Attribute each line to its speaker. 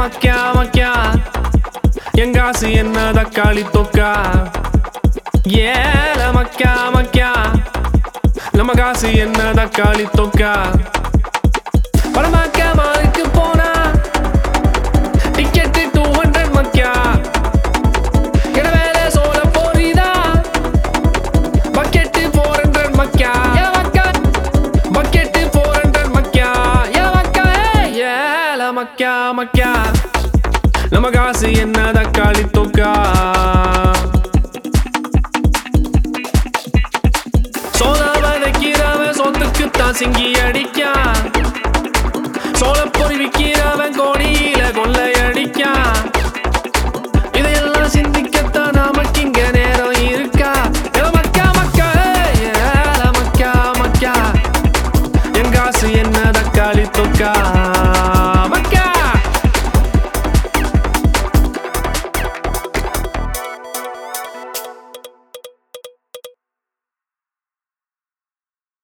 Speaker 1: மக்கா மக்கா எங்காசு என்ன தக்காளி தொக்கா ஏல மக்கா மக்கா நம்ம காசு என்ன தக்காளி தொக்கா படமாக்க மாலுக்கு போனா டிக்கெட்டு டூ ஹண்ட்ரட் மக்கா இடவேல சோழ போரிதா பக்கெட்டு ஃபோர் ஹண்ட்ரட் மக்கா ஏல மக்கா பக்கெட்டு ஃபோர் ஹண்ட்ரட் மக்கா ஏல மக்கா ஏல மக்கா மக்கா நம்ம காசு என்ன தக்காளி தொக்கா சோதா வதைக்கிறவன் சொத்துக்கு தான் சிங்கி அடிக்கான் சோளப்பொறி விற்கிறவன் கோடியில கொள்ளை அடிக்கான் இதையெல்லாம் சிந்திக்கத்தான் நமக்கு இங்க நேரம் இருக்கா ஏல மக்கா மக்கா ஏல மக்கா மக்கா என் காசு என்ன தக்காளி தொக்கா